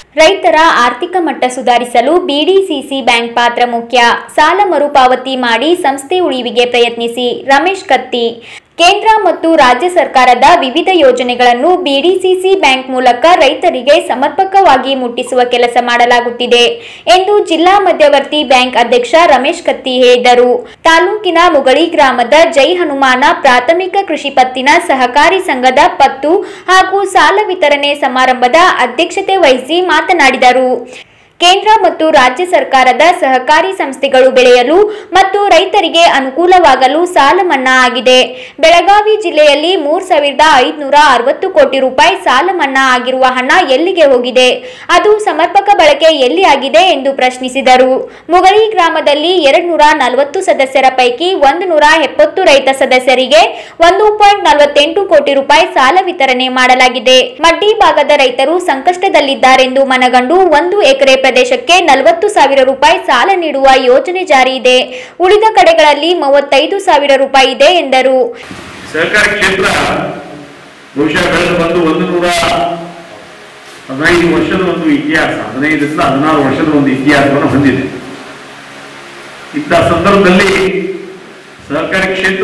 ರೈತರ ಆರ್ಥಿಕ ಮಟ್ಟ ಸುಧಾರಿಸಲು ಬಿಡಿಸಿಸಿ ಬ್ಯಾಂಕ್ ಪಾತ್ರ ಮುಖ್ಯ ಸಾಲ ಮರುಪಾವತಿ ಮಾಡಿ ಸಂಸ್ಥೆ ಉಳಿವಿಗೆ ಪ್ರಯತ್ನಿಸಿ ರಮೇಶ್ ಕತ್ತಿ ಕೇಂದ್ರ ಮತ್ತು ರಾಜ್ಯ ಸರ್ಕಾರದ ವಿವಿಧ ಯೋಜನೆಗಳನ್ನು ಬಿಡಿಸಿಸಿ ಬ್ಯಾಂಕ್ ಮೂಲಕ ರೈತರಿಗೆ ಸಮರ್ಪಕವಾಗಿ ಮುಟ್ಟಿಸುವ ಕೆಲಸ ಮಾಡಲಾಗುತ್ತಿದೆ ಎಂದು ಜಿಲ್ಲಾ ಮಧ್ಯವರ್ತಿ ಬ್ಯಾಂಕ್ ಅಧ್ಯಕ್ಷ ರಮೇಶ್ ಕತ್ತಿ ಹೇಳಿದರು ತಾಲೂಕಿನ ಮುಗಳಿ ಗ್ರಾಮದ ಜೈ ಹನುಮಾನ ಪ್ರಾಥಮಿಕ ಕೃಷಿ ಪತ್ತಿನ ಸಹಕಾರಿ ಸಂಘದ ಪತ್ತು ಹಾಗೂ ಸಾಲ ವಿತರಣೆ ಸಮಾರಂಭದ ಅಧ್ಯಕ್ಷತೆ ವಹಿಸಿ ಮಾತನಾಡಿದರು ಕೇಂದ್ರ ಮತ್ತು ರಾಜ್ಯ ಸರ್ಕಾರದ ಸಹಕಾರಿ ಸಂಸ್ಥೆಗಳು ಬೆಳೆಯಲು ಮತ್ತು ರೈತರಿಗೆ ಅನುಕೂಲವಾಗಲು ಸಾಲ ಮನ್ನಾ ಆಗಿದೆ ಬೆಳಗಾವಿ ಜಿಲ್ಲೆಯಲ್ಲಿ ಮೂರ್ ಸಾವಿರದ ಐದುನೂರ ಅರವತ್ತು ಕೋಟಿ ರೂಪಾಯಿ ಸಾಲ ಮನ್ನಾ ಆಗಿರುವ ಹಣ ಎಲ್ಲಿಗೆ ಹೋಗಿದೆ ಅದು ಸಮರ್ಪಕ ಬಳಕೆ ಎಲ್ಲಿ ಆಗಿದೆ ಎಂದು ಪ್ರಶ್ನಿಸಿದರು ಮುಗಳಿ ಗ್ರಾಮದಲ್ಲಿ ಎರಡು ನೂರ ನಲವತ್ತು ಸದಸ್ಯರ ಪೈಕಿ ಒಂದು ನೂರ ಎಪ್ಪತ್ತು ರೈತ ಸದಸ್ಯರಿಗೆ ಒಂದು ಪಾಯಿಂಟ್ ನಲವತ್ತೆಂಟು ಕೋಟಿ ರೂಪಾಯಿ ಸಾಲ ವಿತರಣೆ ಮಾಡಲಾಗಿದೆ ಮಡ್ಡಿ ಭಾಗದ ರೈತರು ಸಂಕಷ್ಟದಲ್ಲಿದ್ದಾರೆಂದು ಮನಗಂಡು ಒಂದು ಎಕರೆ ಪ್ರದೇಶಕ್ಕೆ ನಲವತ್ತು ಸಾವಿರ ರೂಪಾಯಿ ಸಾಲ ನೀಡುವ ಯೋಜನೆ ಜಾರಿ ಇದೆ ಉಳಿದ ಕಡೆಗಳಲ್ಲಿ ಮೂವತ್ತೈದು ಸಾವಿರ ರೂಪಾಯಿ ಇದೆ ಎಂದರು ಸಹಕಾರಿ ಕ್ಷೇತ್ರ ಬಹುಶಃ ಬೆಳೆದು ಬಂದು ಒಂದು ನೂರ ಹದಿನೈದು ವರ್ಷದ ಒಂದು ಇತಿಹಾಸ ಹದಿನೈದರಿಂದ ಹದಿನಾರು ವರ್ಷದ ಒಂದು ಇತಿಹಾಸವನ್ನು ಹೊಂದಿದೆ ಇಂಥ ಸಂದರ್ಭದಲ್ಲಿ ಸಹಕಾರಿ ಕ್ಷೇತ್ರ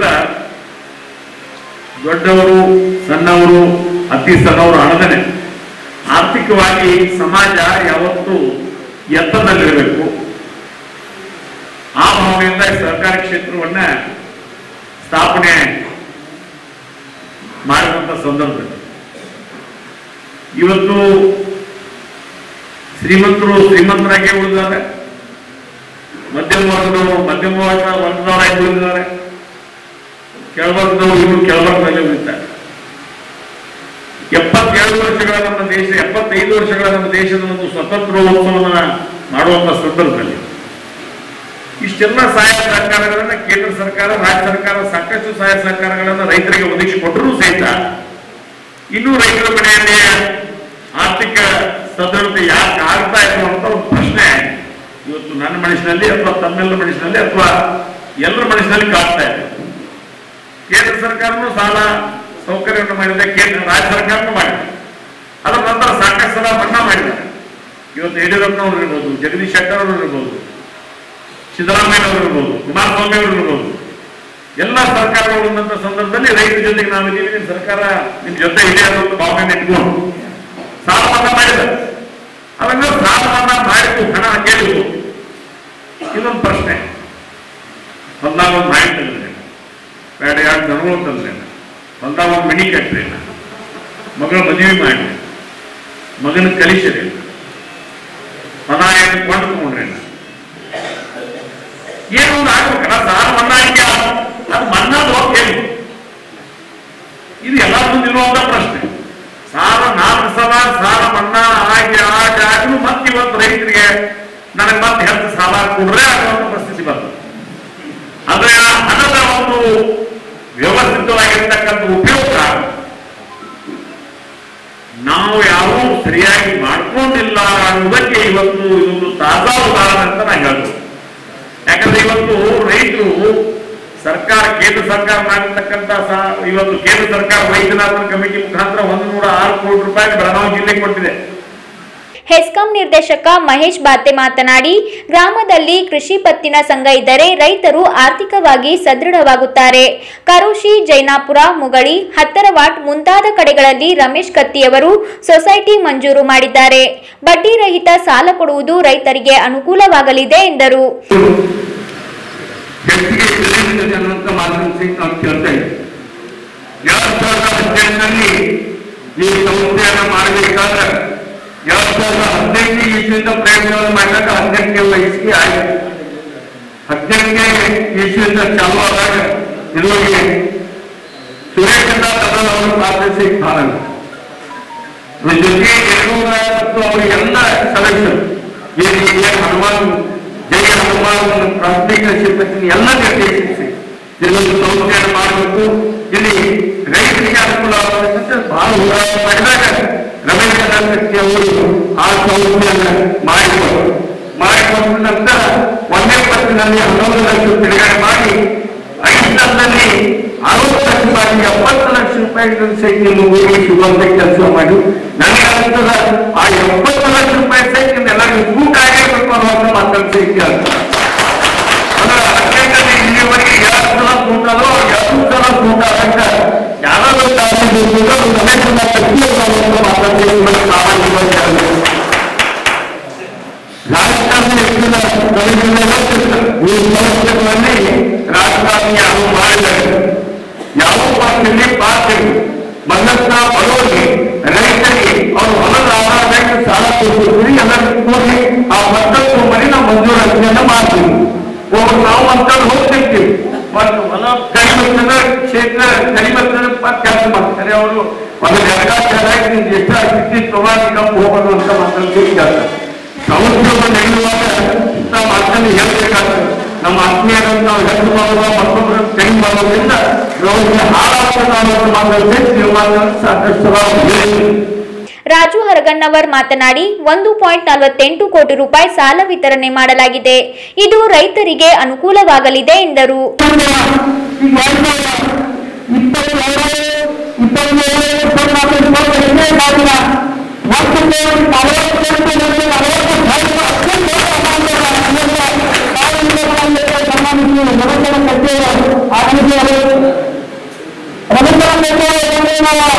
ದೊಡ್ಡವರು ಸಣ್ಣವರು ಅತಿ ಸಣ್ಣವರು ಹಣದನೆ ಆರ್ಥಿಕವಾಗಿ ಸಮಾಜ ಯಾವತ್ತೂ ಎತ್ತರದಲ್ಲಿರಬೇಕು ಆ ಭಾವನೆಯಿಂದ ಈ ಸಹಕಾರಿ ಕ್ಷೇತ್ರವನ್ನ ಸ್ಥಾಪನೆ ಮಾಡಿರುವಂತ ಸಂದರ್ಭದಲ್ಲಿ ಇವತ್ತು ಶ್ರೀಮಂತರು ಶ್ರೀಮಂತರಾಗಿ ಉಳಿದಿದ್ದಾರೆ ಮಧ್ಯಮ ವರ್ಗದವರು ಮಧ್ಯಮ ವರ್ಗ ವರ್ಗದವರಾಗಿ ಉಳಿದಿದ್ದಾರೆ ಕೆಳವರ್ಗದವರು ಇವರು ಕೆಳವರ್ಗದಲ್ಲಿ ಉಳಿತಾರೆ ಎಪ್ಪತ್ತೇಳು ವರ್ಷಗಳ ನಮ್ಮ ದೇಶ ಎಪ್ಪತ್ತೈದು ವರ್ಷಗಳ ನಮ್ಮ ದೇಶದ ಒಂದು ಸ್ವತಂತ್ರೋತ್ಸವನ ಮಾಡುವಂತ ಸಂದರ್ಭದಲ್ಲಿ ಇಷ್ಟೆಲ್ಲ ಸಹಾಯ ಸಹಕಾರಗಳನ್ನ ಕೇಂದ್ರ ಸರ್ಕಾರ ರಾಜ್ಯ ಸರ್ಕಾರ ಸಾಕಷ್ಟು ಸಹಾಯ ಸಹಕಾರಗಳನ್ನ ರೈತರಿಗೆ ಒದಗಿಸಿಕೊಟ್ಟರೂ ಸಹಿತ ಇನ್ನೂ ರೈತರ ಮನೆಯಲ್ಲಿ ಆರ್ಥಿಕ ಸದೃಢತೆ ಯಾಕೆ ಆಗ್ತಾ ಇಲ್ಲ ಅಂತ ಒಂದು ಪ್ರಶ್ನೆ ಇವತ್ತು ನನ್ನ ಮನಸ್ಸಿನಲ್ಲಿ ಅಥವಾ ತಮ್ಮೆಲ್ಲರ ಮನಸ್ಸಿನಲ್ಲಿ ಅಥವಾ ಎಲ್ಲರ ಮನಸ್ಸಿನಲ್ಲಿ ಕಾಡ್ತಾ ಇದೆ ಕೇಂದ್ರ ಸರ್ಕಾರನೂ ಸಾಲ ಸೌಕರ್ಯವನ್ನು ಮಾಡಿದೆ ಕೇಂದ್ರ ರಾಜ್ಯ ಸರ್ಕಾರನೂ ಮಾಡಿದೆ ಅದರ ನಂತರ ಸಾಕಷ್ಟು ಸಲ ಮನ್ನಾ ಮಾಡಿದ್ದಾರೆ ಇವತ್ತು ಯಡಿಯೂರಪ್ಪನವರು ಇರ್ಬೋದು ಜಗದೀಶ್ ಶೆಟ್ಟರ್ ಅವರು ಇರ್ಬೋದು ಸಿದ್ದರಾಮಯ್ಯ ಅವರು ಇರ್ಬೋದು ಕುಮಾರಸ್ವಾಮಿ ಅವರು ಇರ್ಬೋದು ಎಲ್ಲ ಸರ್ಕಾರಗಳು ಬಂದಂತ ಸಂದರ್ಭದಲ್ಲಿ ರೈತರ ಜೊತೆಗೆ ನಾವಿದ್ದೀವಿ ನಿಮ್ಮ ಸರ್ಕಾರ ನಿಮ್ ಜೊತೆ ಇದೆ ಅನ್ನೋ ಭಾವನೆ ಇಟ್ಕೊಂಡು ಸಾಲ ಮನ್ನಾ ಮಾಡಿದ್ದಾರೆ ಅವೆಲ್ಲ ಸಾಲ ಮನ್ನಾ ಮಾಡಿದ್ದು ಹಣ ಕೇಳಿದ್ದು ಇದೊಂದು ಪ್ರಶ್ನೆ ಹೊಲ್ದಾಗ ಒಂದು ನಾಯಿ ತಂದ್ರೆ ಬೇಡ ಎರಡು ದನಗಳು ತಂದ್ರೆ ಹೊಲ್ದಾಗ ಒಂದು ಮಣಿ ಕಟ್ರಿ ಮಗಳ ಮದುವೆ ಮಾಡಿ ಮಗನ ಕಲಿಸಿರಿ ಮನ ಏನು ಕೊಂಡ್ಕೊಂಡ್ರಿ ಏನೋ ಒಂದು ಆಗ್ಬೇಕಲ್ಲ ಸಾಲ ಮನ್ನಾ ಆಗಿ ಅದು ಮನ್ನಾದ ಏನು ಇದು ಎಲ್ಲ ಮುಂದಿರುವಂತ ಪ್ರಶ್ನೆ ಸಾಲ ನಾಲ್ಕು ಸಲ ಸಾಲ ಮನ್ನಾ ಆಗಿ ಆಗಿ ಆಗಲು ಮತ್ತೆ ಇವತ್ತು ರೈತರಿಗೆ ನನಗೆ ಮತ್ತೆ ಹೆಚ್ಚು ಸಾಲ ಕೊಡ್ರೆ ಆಗುವಂತ ಪರಿಸ್ಥಿತಿ ಬರ್ತದೆ ಆದ್ರೆ ಆ ಹಣದ ಒಂದು ವ್ಯವಸ್ಥಿತವಾಗಿರ್ತಕ್ಕಂಥ ಉಪಯೋಗ ನಾವು ಯಾರೂ ಸರಿಯಾಗಿ ಮಾಡ್ಕೊಂಡಿಲ್ಲ ಅನ್ನೋದಕ್ಕೆ ಇವತ್ತು ಇದೊಂದು ತಾಜಾ ಉದಾಹರಣೆ ಅಂತ ನಾನು ಹೇಳ್ಬೋದು ಯಾಕಂದ್ರೆ ಇವತ್ತು ರೈತರು ಸರ್ಕಾರ ಕೇಂದ್ರ ಸರ್ಕಾರ ಮಾಡಿರ್ತಕ್ಕಂಥ ಸಹ ಇವತ್ತು ಕೇಂದ್ರ ಸರ್ಕಾರ ವೈದ್ಯನಾಥನ ಕಮಿಟಿ ಮುಖಾಂತರ ಒಂದು ನೂರ ಆರು ಕೋಟಿ ರೂಪಾಯಿ ಬೆಳಗಾವಿ ಜಿಲ್ಲೆಗೆ ಕೊಟ್ಟಿದೆ ಹೆಸ್ಕಾಂ ನಿರ್ದೇಶಕ ಮಹೇಶ್ ಬಾತೆ ಮಾತನಾಡಿ ಗ್ರಾಮದಲ್ಲಿ ಕೃಷಿ ಪತ್ತಿನ ಸಂಘ ಇದ್ದರೆ ರೈತರು ಆರ್ಥಿಕವಾಗಿ ಸದೃಢವಾಗುತ್ತಾರೆ ಕರೋಶಿ ಜೈನಾಪುರ ಮುಗಳಿ ಹತ್ತರವಾಟ್ ಮುಂತಾದ ಕಡೆಗಳಲ್ಲಿ ರಮೇಶ್ ಕತ್ತಿಯವರು ಸೊಸೈಟಿ ಮಂಜೂರು ಮಾಡಿದ್ದಾರೆ ಬಡ್ಡಿ ರಹಿತ ಸಾಲ ಕೊಡುವುದು ರೈತರಿಗೆ ಅನುಕೂಲವಾಗಲಿದೆ ಎಂದರು ಹೆಚ್ಚಿಗೆ ತಿಳಿದಿದೆ ಅನ್ನುವಂಥ ಮಾತನ್ನು ಸಹಿತ ನಾವು ಕೇಳ್ತಾ ಇದ್ದೀವಿ ಎರಡ್ ಸಾವಿರದ ಹದಿನೆಂಟರಲ್ಲಿ ಈ ಸಂಸ್ಥೆಯನ್ನ ಮಾಡಬೇಕಾದ್ರೆ ಎರಡ್ ಸಾವಿರದ ಹದಿನೈದು ಇಸ್ವಿಯಿಂದ ಪ್ರಯತ್ನವನ್ನು ಮಾಡಿದಾಗ ಹದಿನೆಂಟನೇ ವಯಸ್ಸಿಗೆ ಆಯ್ತು ಹದಿನೆಂಟನೇ ಇಸ್ವಿಯಿಂದ ಚಾಲು ಆದಾಗ ಇರುವಿಗೆ ಸುರೇಶಣ್ಣ ಕದಲ್ ಅವರು ಪ್ರಾರ್ಥಿಸಿ ಕಾರಣ ಅದ್ರ ಜೊತೆಗೆ ಯಶೋಧ ಮತ್ತು ಅವರಿಗೆಲ್ಲ ಸದಸ್ಯರು ಈ ರೀತಿಯ ಹನುಮಾನ್ ಜಯ ಹನುಮಾನ್ ಪ್ರಾಥಮಿಕ ಶಿಲ್ಪത്തിന് ಎಲ್ಲ ನಿರ್ದೇಶಿಸಿ ಇದೊಂದು ಸಂಸ್ಥೆಯನ್ನು ಮಾಡಬೇಕು ಇಲ್ಲಿ ರೈತರಿಗೆ ಅನುಕೂಲ ಆಗಬೇಕಂತ ಬಹಳ ಹೋರಾಟ ಮಾಡಿದಾಗ ರಮೇಶ್ ಕರ್ನಾಟಕಕ್ಕೆ ಅವರು ಆ ಸಂಸ್ಥೆಯನ್ನು ಮಾಡಿಕೊಟ್ಟರು ಮಾಡಿಕೊಟ್ಟ ನಂತರ ಒಂದೇ ಪಟ್ಟಿನಲ್ಲಿ ಹನ್ನೊಂದು ಲಕ್ಷ ಬಿಡುಗಡೆ ಮಾಡಿ ಐದರಲ್ಲಿ ಅರವತ್ತು ಲಕ್ಷ ರೂಪಾಯಿ ಎಪ್ಪತ್ತು ಲಕ್ಷ ರೂಪಾಯಿಗಳನ್ನು ಸಹಿತ ನೀವು ಊರಿಗೆ ಸಿಗುವಂತ ಕೆಲಸ ಮಾಡಿ ನನಗೆ ಅನಿಸ್ತದ ಆ ಎಪ್ಪತ್ತು ಲಕ್ಷ ರೂಪಾಯಿ ಪ್ರಯೋಜನ ಗೊತ್ತಿಲ್ಲ ಈ ಸಮಸ್ಯೆಗಳಲ್ಲಿ ರಾಜಕಾರಣಿ ಯಾರು ಮಾಡಿದ್ದಾರೆ ಯಾವ ಪಾರ್ಟಿಯಲ್ಲಿ ಪಾರ್ಟಿ ಮನ್ನತ್ತ ಬಡವರಿಗೆ ರೈತರಿಗೆ ಅವ್ರ ಹೊಲದ ಆಧಾರದಲ್ಲಿ ಸಾಲ ಕೊಡ್ತಿದ್ವಿ ಎಲ್ಲರಿಗೂ ಕೂಡಿ ಆ ಮತ್ತಷ್ಟು ಮನೆ ನಾವು ಮಂಜೂರಾತಿಯನ್ನ ಮಾಡ್ತೀವಿ ಒಬ್ಬರು ನಾವು ಅಂತ ಹೋಗ್ತಿರ್ತೀವಿ ಮತ್ತು ಹೊಲ ಕಡಿಮೆ ಕ್ಷೇತ್ರ ಕಡಿಮೆ ಕೆಲಸ ಮಾಡ್ತಾರೆ ಅವರು ಒಂದು ಜಗತ್ತಾಗಿ ಎಷ್ಟು ಸ್ಥಿತಿ ಪ್ರವಾಸಿಕ ಹೋಗೋದು ಅಂತ ಮಾತನ್ನು ತಿಳಿಸ್ತಾರೆ ಸಂಸ್ಥೆಗಳು ನಡೆಯುವಾಗ ಇಂಥ ಮಾತನ್ನು ಹೇಳ್ಬೇಕಾಗ್ತದೆ ನಮ್ಮ ಆತ್ಮೀಯರನ್ನು ನಾವು ಹೆಸರು ಮಾಡುವ ಮತ್ತೊಬ್ಬರನ್ನು ಕೈ ಮಾಡೋದ್ರಿಂದ ರೋಗಿಗೆ ಹಾಳಾಗ್ತದೆ ಅನ್ನೋದು ಮಾತನ್ನು ತಿಳಿಸಿ ನೀವು ಮಾತನ್ನು ಸಾಕಷ್ಟು ಸಲ ಹೇಳಿದ್ದೀರಿ. ರಾಜು ಹರಗಣ್ಣವರ್ ಮಾತನಾಡಿ ಒಂದು ಪಾಯಿಂಟ್ ನಲವತ್ತೆಂಟು ಕೋಟಿ ರೂಪಾಯಿ ಸಾಲ ವಿತರಣೆ ಮಾಡಲಾಗಿದೆ ಇದು ರೈತರಿಗೆ ಅನುಕೂಲವಾಗಲಿದೆ ಎಂದರು ಈಗ ಎರಡು ಇಪ್ಪತ್ತೇಳು ಇಪ್ಪತ್ತೇಳು ಇಪ್ಪತ್ನಾಲ್ಕು ಇಪ್ಪತ್ತು ಎರಡನೇ ಬಾಗಿನ ಒಂದು ಕೋಟಿ ನಲವತ್ತೆಂಟು ಮಂದಿ ನಲವತ್ತು ಸಾವಿರ ಅತ್ಯಂತ ಸಂಬಂಧಿಸಿ ರವಿಚಂದ್ರ ಕಟ್ಟೆಯವರು ಆಗಿದ್ದಾರೆ ರವಿಚಂದ್ರ ಕಟ್ಟೆಯವರು ನಾವು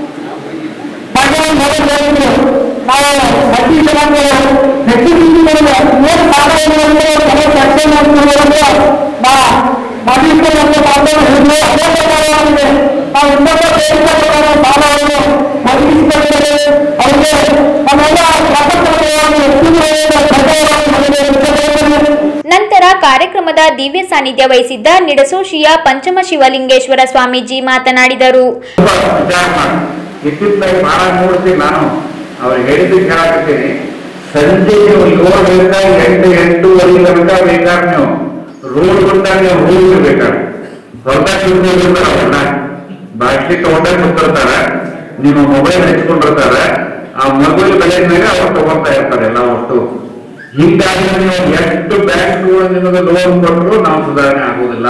ಭಗವಾನ್ ಮೊದಲು ಹೇಳಿದ್ರು ನಾವು ಅತಿ ಜನಾಂಗಗಳು ಹೆಚ್ಚು ಚಿಂತೆಗಳು ಏನು ಸಾಧನೆಗಳನ್ನು ಕೆಲವು ಚರ್ಚೆ ಮಾಡ್ತಿರೋದ್ರೆ ನಾ ಮದಿಷ್ಟು ಮತ್ತು ಮಾತನ್ನು ಹೇಳಿದ್ರು ಅದೇ ಪ್ರಕಾರವಾಗಿದೆ ನಾವು ಇನ್ನೊಬ್ಬ ಬೇಡಿಕೆ ಪ್ರಕಾರ ಸಾಲವನ್ನು ಒದಗಿಸಿಕೊಳ್ತೇವೆ ಅವರಿಗೆ ನಮ್ಮೆಲ್ಲ ಪ್ರಪಂಚವಾಗಿ ಹೆಚ್ಚಿನ ಕರ್ತವ್ಯವನ್ನು ನಮಗೆ ನಂತರ ಕಾರ್ಯಕ್ರಮದ ದಿವ್ಯ ಸಾನ್ನಿಧ್ಯ ವಹಿಸಿದ್ದ ನಿಡಸೋಶಿಯ ಪಂಚಮ ಶಿವಲಿಂಗೇಶ್ವರ ಸ್ವಾಮೀಜಿ ಮಾತನಾಡಿದರು ವಿಚಾರ ಮಾಡಿ ಇತ್ತಿತ್ತಲಾಗಿ ಬಹಳ ನೋಡ್ತೀನಿ ನಾನು ಅವ್ರು ಹೇಳಿದ್ದು ಕೇಳಾಕತ್ತೀನಿ ಸಂಜೆ ನೀವು ಏಳು ಬೇಕಾ ಎಂಟು ಎಂಟೂವರೆ ಗಂಟೆ ಬೇಕಾದ್ರೆ ನೀವು ರೋಡ್ ಬಂದಾಗ ನೀವು ಹೋಗಿರ್ಬೇಕಾದ್ರೆ ಹೊರದಾಗ ತಿಳ್ಕೊಂಡಿರ್ತಾರ ಅವ್ರನ್ನ ಬಾಟ್ಲಿ ತಗೊಂಡಾಗ ಕೂತಿರ್ತಾರ ನಿಮ್ಮ ಮೊಬೈಲ್ ಹಚ್ಕೊಂಡಿರ್ತಾರ ಆ ಮೊಬೈಲ್ ಬೆಲೆ ಮೇಲೆ ಅವ್ರು ತಗೊಂತಾ ಇರ್ತಾರೆ ಎಲ್ಲ ಒಟ್ಟು ಹೀಗಾಗಿ ನೀವು ಎಷ್ಟು ಬ್ಯಾಂಕ್ಗಳು ನಿಮಗೆ ಲೋನ್ ಕೊಟ್ಟರು ನಾವು ಸುಧಾರಣೆ ಆಗುವುದಿಲ್ಲ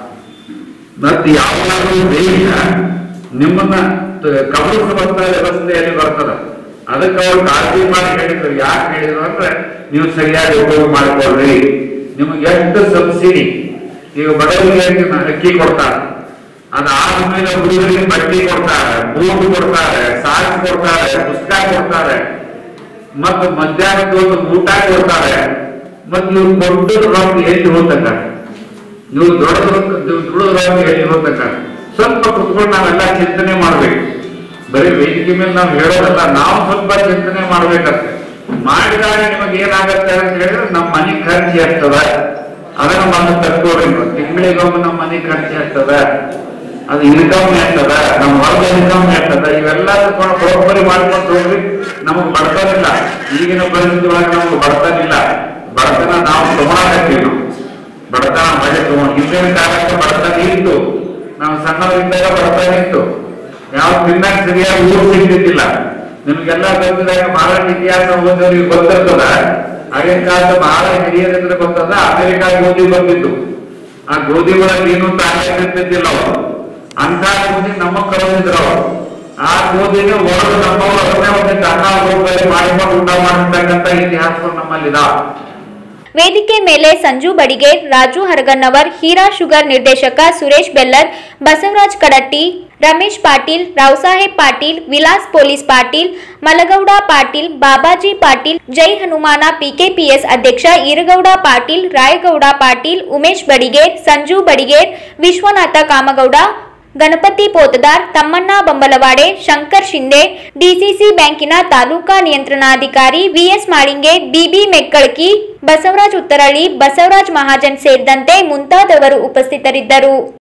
ಮತ್ತೆ ಯಾವಾಗಲೂ ದೇಶ ನಿಮ್ಮನ್ನ ಕಬಳಿಸುವಂತ ವ್ಯವಸ್ಥೆಯಲ್ಲಿ ಬರ್ತದ ಅದಕ್ಕೆ ಅವ್ರು ಕಾಳಜಿ ಮಾಡಿ ಹೇಳಿದ್ರು ಯಾಕೆ ಹೇಳಿದ್ರು ಅಂದ್ರೆ ನೀವು ಸರಿಯಾಗಿ ಉಪಯೋಗ ಮಾಡಿಕೊಳ್ಳ್ರಿ ನಿಮಗೆ ಎಷ್ಟು ಸಬ್ಸಿಡಿ ಈಗ ಬಡವರಿಗೆ ಅಕ್ಕಿ ಕೊಡ್ತಾರೆ ಅದಾದ್ಮೇಲೆ ಹುಡುಗರಿಗೆ ಬಡ್ಡಿ ಕೊಡ್ತಾರೆ ಬೂಟ್ ಕೊಡ್ತಾರೆ ಸಾಕ್ಸ್ ಕೊಡ್ತಾರೆ ಪುಸ್ತಕ ಕೊಡ್ತಾರೆ ಮತ್ತು ಮಧ್ಯಾಹ್ನದ ಒಂದು ಊಟ ಕೊಡ್ತಾರೆ ಮತ್ತು ನೀವು ಕೊಟ್ಟು ರೊಕ್ಕ ಎಲ್ಲಿ ಹೋಗ್ತಕ್ಕ ನೀವು ದೊಡ್ಡ ದುಡಿದ್ರೊಳಗೆ ಎಲ್ಲಿ ಹೋಗ್ತಕ್ಕ ಸ್ವಲ್ಪ ಕುತ್ಕೊಂಡು ನಾವೆಲ್ಲ ಚಿಂತನೆ ಮಾಡ್ಬೇಕು ಬರೀ ವೇದಿಕೆ ಮೇಲೆ ನಾವು ಹೇಳೋದಲ್ಲ ನಾವು ಸ್ವಲ್ಪ ಚಿಂತನೆ ಮಾಡ್ಬೇಕಂತೆ ಮಾಡಿದಾಗ ನಿಮಗೆ ಏನಾಗತ್ತೆ ಅಂತ ಹೇಳಿದ್ರೆ ನಮ್ಮ ಮನೆ ಖರ್ಚು ಎಷ್ಟದ ಅದನ್ನ ಬಂದು ತಕ್ಕೋರಿ ತಿಂಗಳಿಗೊಮ್ಮೆ ನಮ್ಮ ಮನೆ ಖರ್ಚು ಎಷ್ಟದ ಅದು ಇನ್ಕಮ್ ಎಷ್ಟದ ನಮ್ಮ ಹೊರದ ಇನ್ಕಮ್ ಎಷ್ಟದ ಇವೆಲ್ಲ ತಗೊಂಡು ಬರೋಬ್ಬರಿ ಮಾಡ್ಕೊಂಡು ಹೋಗ್ರಿ ನಮಗ್ ಬಡತನಿಲ್ಲ ಈಗಿನ ಪರಿಸ್ಥಿತಿ ಒಳಗೆ ನಮ್ಗೆ ಬಡತನಿಲ್ಲ ಬಡತನ ನಾವು ತಗೊಳಕತ್ತೀವಿ ನಾವು ಬಡತನ ಮಳೆ ತಗೊಂಡು ಹಿಂದಿನ ಕಾಲಕ್ಕೆ ಬಡತನ ಇತ್ತು ನಾವು ಸಣ್ಣವರಿದ್ದಾಗ ಬಡತನ ಇತ್ತು ಯಾವ ತಿನ್ನಕ್ ಸರಿಯಾಗಿ ಊರು ಸಿಗ್ತಿದ್ದಿಲ್ಲ ನಿಮ್ಗೆಲ್ಲ ಗೊತ್ತಿದಾಗ ಮಹಾರಾಷ್ಟ್ರ ಇತಿಹಾಸ ಓದೋರಿಗೆ ಗೊತ್ತಿರ್ತದ ಆಗಿನ ಕಾಲದ ಬಹಳ ಹಿರಿಯರಿಂದ ಗೊತ್ತದ ಅಮೆರಿಕ ಗೋಧಿ ಬಂದಿದ್ದು ಆ ಗೋಧಿ ಒಳಗೆ ಏನು ಅಂತ ಆಗ್ತಿದ್ದಿಲ್ಲ ಅವರು ಅಂತ ಗೋಧಿ ನಮ್ಮ ಕರೋದಿದ್ರು ಅವರು ಆ ಗೋಧಿನ ಹೊರದು ನಮ್ಮವರು ಅದನ್ನೇ ಒಂದು ಅನ್ನ ಹೋಗಿ ಮಾಡಿಕೊಂಡು ಊಟ ಮಾಡಿರ್ತಕ್ಕಂಥ ಇತಿಹಾಸ ನಮ್ಮಲ್ಲಿದಾವ ವೇದಿಕೆ ಮೇಲೆ ಸಂಜು ಬಡಿಗೇರ್ ರಾಜು ಹರಗನ್ನವರ್ ಹೀರಾ ಶುಗರ್ ನಿರ್ದೇಶಕ ಸುರೇಶ್ ಬೆಲ್ಲರ್ ಬಸವರಾಜ್ ಕಡಟ್ಟಿ ರಮೇಶ್ ಪಾಟೀಲ್ ರಾವ್ಸಾಹೇಬ್ ಪಾಟೀಲ್ ವಿಲಾಸ್ ಪೊಲೀಸ್ ಪಾಟೀಲ್ ಮಲಗೌಡ ಪಾಟೀಲ್ ಬಾಬಾಜಿ ಪಾಟೀಲ್ ಜೈ ಹನುಮಾನ ಪಿಕೆಪಿಎಸ್ ಅಧ್ಯಕ್ಷ ಈರಗೌಡ ಪಾಟೀಲ್ ರಾಯಗೌಡ ಪಾಟೀಲ್ ಉಮೇಶ್ ಬಡಿಗೇರ್ ಸಂಜು ಬಡಿಗೇರ್ ವಿಶ್ವನಾಥ ಕಾಮಗೌಡ ಗಣಪತಿ ಪೋತದಾರ್ ತಮ್ಮಣ್ಣ ಬೊಂಬಲವಾಡೆ ಶಂಕರ್ ಶಿಂದೆ ಡಿಸಿಸಿ ಬ್ಯಾಂಕಿನ ತಾಲೂಕಾ ನಿಯಂತ್ರಣಾಧಿಕಾರಿ ವಿಎಸ್ ಮಾಳಿಂಗೆ ಬಿಬಿ ಮೆಕ್ಕಳ್ಕಿ ಬಸವರಾಜ್ ಉತ್ತರಳ್ಳಿ ಬಸವರಾಜ್ ಮಹಾಜನ್ ಸೇರಿದಂತೆ ಮುಂತಾದವರು ಉಪಸ್ಥಿತರಿದ್ದರು